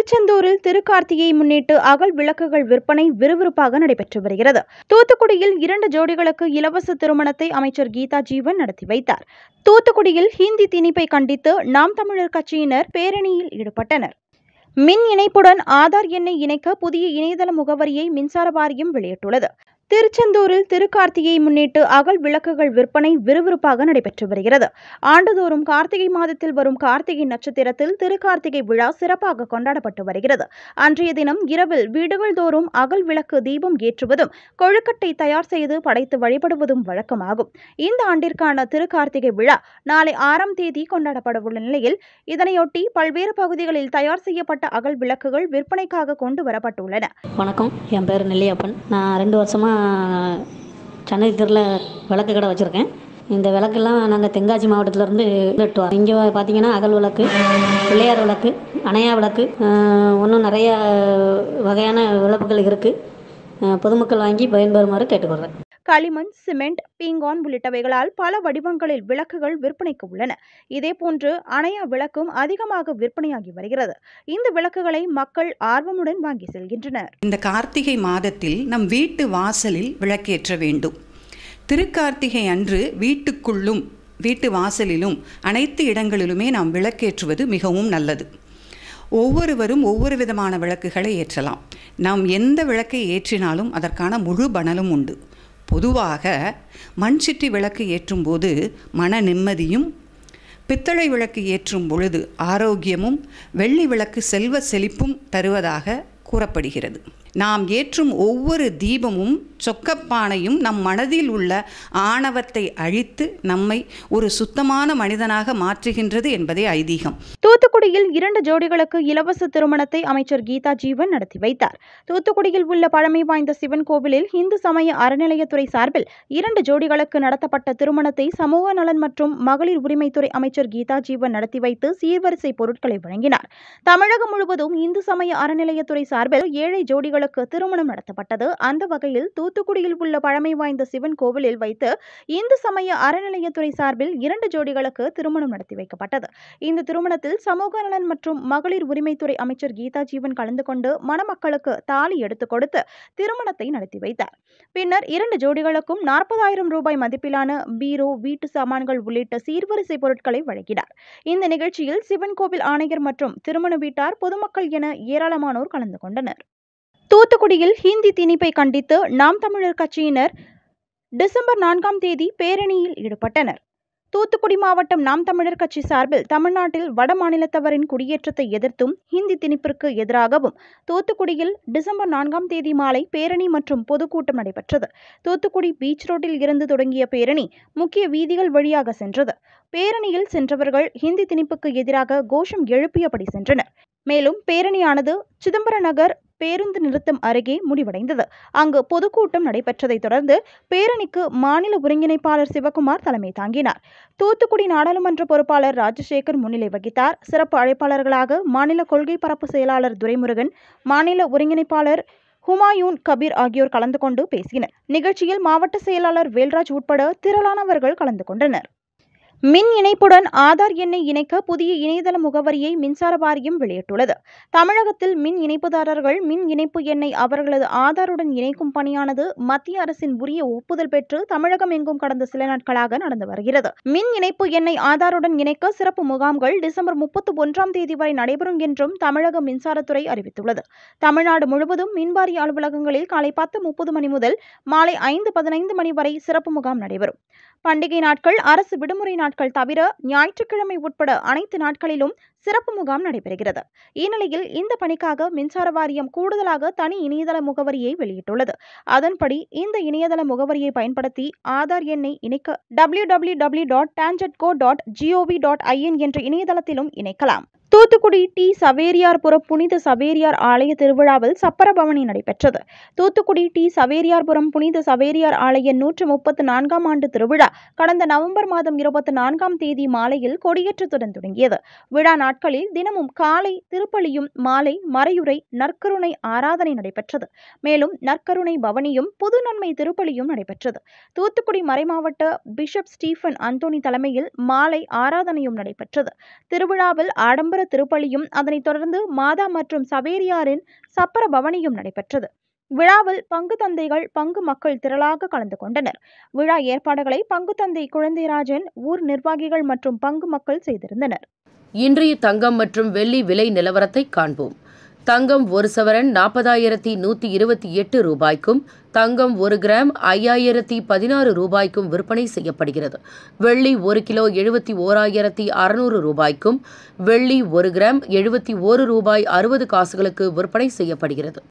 திருச்செந்தூரில் திருக்கார்த்திகையை முன்னிட்டு அகல் விளக்குகள் விற்பனை விறுவிறுப்பாக நடைபெற்று வருகிறது தூத்துக்குடியில் இரண்டு ஜோடிகளுக்கு இலவச திருமணத்தை அமைச்சர் கீதா ஜீவன் நடத்தி வைத்தார் தூத்துக்குடியில் ஹிந்தி திணிப்பை கண்டித்து நாம் தமிழர் கட்சியினர் பேரணியில் ஈடுபட்டனர் மின் இணைப்புடன் ஆதார் எண்ணை இணைக்க புதிய இணையதள முகவரியை மின்சார வாரியம் வெளியிட்டுள்ளது திருச்செந்தூரில் திருக்கார்த்திகையை முன்னிட்டு அகல் விளக்குகள் விற்பனை விறுவிறுப்பாக நடைபெற்று வருகிறது ஆண்டுதோறும் கார்த்திகை மாதத்தில் வரும் கார்த்திகை நட்சத்திரத்தில் திருக்கார்த்திகை விழா சிறப்பாக கொண்டாடப்பட்டு வருகிறது அன்றைய தினம் இரவில் வீடுகள் தோறும் அகல் விளக்கு தீபம் ஏற்றுவதும் கொழுக்கட்டை தயார் செய்து படைத்து வழிபடுவதும் வழக்கமாகும் இந்த ஆண்டிற்கான திருக்கார்த்திகை விழா நாளை ஆறாம் தேதி கொண்டாடப்படவுள்ள நிலையில் இதனையொட்டி பல்வேறு பகுதிகளில் தயார் செய்யப்பட்ட அகல் விளக்குகள் விற்பனைக்காக கொண்டு வரப்பட்டுள்ளன வணக்கம் என் பேர் நெல்லியப்பன் நான் ரெண்டு வருஷமாக சென்னை தெருவில் விளக்கு கடை வச்சுருக்கேன் இந்த விளக்கெல்லாம் நாங்கள் தென்காசி மாவட்டத்திலேருந்து வெட்டுவோம் இங்கே பார்த்தீங்கன்னா அகல் விளக்கு பிள்ளையார் விளக்கு அணையா விளக்கு இன்னும் நிறைய வகையான விளக்குகள் இருக்குது பொதுமக்கள் வாங்கி பயன்பெறுமாறு கேட்டுக்கொள்கிறேன் களிமண் சிமெண்ட் பீங்கான் உள்ளிட்டவைகளால் பல வடிவங்களில் விளக்குகள் விற்பனைக்கு உள்ளன இதேபோன்று அணையா விளக்கும் அதிகமாக விற்பனையாகி வருகிறது இந்த விளக்குகளை மக்கள் ஆர்வமுடன் வாங்கி செல்கின்றனர் இந்த கார்த்திகை மாதத்தில் நம் வீட்டு வாசலில் விளக்கேற்ற வேண்டும் திருக்கார்த்திகை அன்று வீட்டுக்குள்ளும் வீட்டு வாசலிலும் அனைத்து இடங்களிலுமே நாம் விளக்கேற்றுவது மிகவும் நல்லது ஒவ்வொருவரும் ஒவ்வொரு விதமான விளக்குகளை ஏற்றலாம் நாம் எந்த விளக்கை ஏற்றினாலும் அதற்கான முழு பணலும் உண்டு பொதுவாக மண் சிட்டி விளக்கு ஏற்றும்போது மன நிம்மதியும் பித்தளை விளக்கு ஏற்றும் பொழுது ஆரோக்கியமும் வெள்ளி விளக்கு செல்வ செழிப்பும் தருவதாக கூறப்படுகிறது நாம் ஏற்றும் ஒவ்வொரு தீபமும் சொக்கப்பானையும் நம் மனதில் உள்ள ஆணவத்தை அழித்து நம்மை ஒரு சுத்தமான மனிதனாக மாற்றுகின்றது என்பதே ஐதீகம் தூத்துக்குடியில் இரண்டு ஜோடிகளுக்கு இலவச திருமணத்தை அமைச்சர் கீதா ஜீவன் நடத்தி வைத்தார் தூத்துக்குடியில் உள்ள பழமை வாய்ந்த சிவன் கோவிலில் இந்து சமய அறநிலையத்துறை சார்பில் இரண்டு ஜோடிகளுக்கு நடத்தப்பட்ட திருமணத்தை சமூக நலன் மற்றும் மகளிர் உரிமைத்துறை அமைச்சர் கீதா ஜீவன் நடத்தி வைத்து சீர்வரிசை பொருட்களை வழங்கினார் தமிழகம் முழுவதும் இந்து சமய அறநிலையத்துறை சார்பில் ஏழை ஜோடிகளுக்கு திருமணம் நடத்தப்பட்டது அந்த வகையில் தூத்துக்குடியில் உள்ள பழமை வாய்ந்த சிவன் கோவிலில் வைத்து இந்து சமய அறநிலையத்துறை சார்பில் இரண்டு ஜோடிகளுக்கு திருமணம் நடத்தி வைக்கப்பட்டது இந்த திருமணத்தில் சமூக நலன் மற்றும் மகளிர் உரிமைத்துறை அமைச்சர் கீதா ஜீவன் கலந்து கொண்டு மணமக்களுக்கு தாலி எடுத்துக் கொடுத்து திருமணத்தை நடத்தி வைத்தார் பின்னர் இரண்டு ஜோடிகளுக்கும் நாற்பதாயிரம் ரூபாய் மதிப்பிலான பீரோ வீட்டு சாமான்கள் உள்ளிட்ட சீர்வரிசை பொருட்களை வழங்கினார் இந்த நிகழ்ச்சியில் சிவன் கோவில் ஆணையர் மற்றும் திருமண வீட்டார் பொதுமக்கள் என ஏராளமானோர் கலந்து கொண்டனர் தூத்துக்குடியில் ஹிந்தி திணிப்பை கண்டித்து நாம் தமிழர் கட்சியினர் டிசம்பர் நான்காம் தேதி பேரணியில் ஈடுபட்டனர் தூத்துக்குடி மாவட்டம் நாம் தமிழர் கட்சி சார்பில் தமிழ்நாட்டில் வட மாநிலத்தவரின் குடியேற்றத்தை எதிர்த்தும் ஹிந்தி திணிப்பிற்கு எதிராகவும் தூத்துக்குடியில் டிசம்பர் நான்காம் தேதி மாலை பேரணி மற்றும் பொதுக்கூட்டம் நடைபெற்றது தூத்துக்குடி பீச் ரோட்டில் இருந்து தொடங்கிய பேரணி முக்கிய வீதிகள் வழியாக சென்றது பேரணியில் சென்றவர்கள் ஹிந்தி திணிப்புக்கு எதிராக கோஷம் எழுப்பியபடி சென்றனர் மேலும் பேரணியானது சிதம்பர நகர் பேருந்து நிறுத்தம் அருகே முடிவடைந்தது அங்கு பொதுக்கூட்டம் நடைபெற்றதைத் தொடர்ந்து பேரணிக்கு மாநில ஒருங்கிணைப்பாளர் சிவகுமார் தலைமை தாங்கினார் தூத்துக்குடி நாடாளுமன்ற பொறுப்பாளர் ராஜசேகர் முன்னிலை வகித்தார் சிறப்பு அழைப்பாளர்களாக மாநில கொள்கை பரப்பு செயலாளர் துரைமுருகன் மாநில ஒருங்கிணைப்பாளர் ஹுமாயூன் கபீர் ஆகியோர் கலந்து கொண்டு பேசினர் நிகழ்ச்சியில் மாவட்ட செயலாளர் வேல்ராஜ் உட்பட திரளானவர்கள் கலந்து கொண்டனர் மின் இணைப்புடன் ஆதார் எண்ணை இணைக்க புதிய இணையதள முகவரியை மின்சார வாரியம் வெளியிட்டுள்ளது தமிழகத்தில் மின் இணைப்புதாரர்கள் மின் இணைப்பு எண்ணை அவர்களது ஆதாருடன் இணைக்கும் பணியானது மத்திய அரசின் உரிய ஒப்புதல் பெற்று தமிழகம் எங்கும் கடந்த சில நாட்களாக நடந்து வருகிறது மின் இணைப்பு எண்ணை ஆதாருடன் இணைக்க சிறப்பு முகாம்கள் டிசம்பர் முப்பத்தி ஒன்றாம் தேதி வரை நடைபெறும் என்றும் தமிழக மின்சாரத்துறை அறிவித்துள்ளது தமிழ்நாடு முழுவதும் மின்வாரிய அலுவலகங்களில் காலை பத்து முப்பது மணி முதல் மாலை ஐந்து பதினைந்து மணி வரை சிறப்பு முகாம் நடைபெறும் பண்டிகை நாட்கள் அரசு விடுமுறை நாட்கள் தவிர ஞாயிற்றுக்கிழமை உட்பட அனைத்து நாட்களிலும் சிறப்பு முகாம் நடைபெறுகிறது இந்நிலையில் இந்த பணிக்காக மின்சார வாரியம் கூடுதலாக தனி இணையதள முகவரியை வெளியிட்டுள்ளது அதன்படி இந்த இணையதள முகவரியை பயன்படுத்தி ஆதார் எண்ணை இணைக்க W W W dot TANGEDCO dot G O V dot I N என்ற இணையதளத்திலும் இணைக்கலாம் தூத்துக்குடி டி சவேரியார்புரம் புனித சவேரியார் ஆலய திருவிழாவில் சப்பரபவனி நடைபெற்றது தூத்துக்குடி டி சவேரியார்புரம் புனித சவேரியார் ஆலய நூற்று முப்பத்து நான்காம் ஆண்டு திருவிழா கடந்த நவம்பர் மாதம் இருபத்தி நான்காம் தேதி மாலையில் கொடியேற்றத்துடன் தொடங்கியது விழா நாட்களில் தினமும் காலை திருப்பலியும் மாலை மறையுரை நற்கருணை ஆராதனை நடைபெற்றது மேலும் நற்கருணை பவனியும் புது நன்மை திருப்பலியும் நடைபெற்றது தூத்துக்குடி மறைமாவட்ட பிஷப் ஸ்டீஃபன் அந்தோனி தலைமையில் மாலை ஆராதனையும் நடைபெற்றது திருவிழாவில் ஆடம்பர கோபுர திருப்பலியும் அதனைத் தொடர்ந்து மாதா மற்றும் சவேரியாரின் சப்பர பவனியும் நடைபெற்றது விழாவில் பங்கு தந்தைகள் பங்கு மக்கள் திரளாக கலந்து கொண்டனர் விழா ஏற்பாடுகளை பங்கு தந்தை குழந்தைராஜன் ஊர் நிர்வாகிகள் மற்றும் பங்கு மக்கள் செய்திருந்தனர் இன்றைய தங்கம் மற்றும் வெள்ளி விலை நிலவரத்தை காண்போம் தங்கம் ஒரு சவரன் நாற்பதாயிரத்தி நூற்றி இருபத்தி எட்டு ரூபாய்க்கும் தங்கம் ஒரு கிராம் ஐயாயிரத்தி பதினாறு ரூபாய்க்கும் விற்பனை செய்யப்படுகிறது வெள்ளி ஒரு கிலோ எழுபத்தி ஓராயிரத்தி அறுநூறு ரூபாய்க்கும் வெள்ளி ஒரு கிராம் எழுபத்தி ஓரு ரூபாய் அறுபது காசுகளுக்கு விற்பனை செய்யப்படுகிறது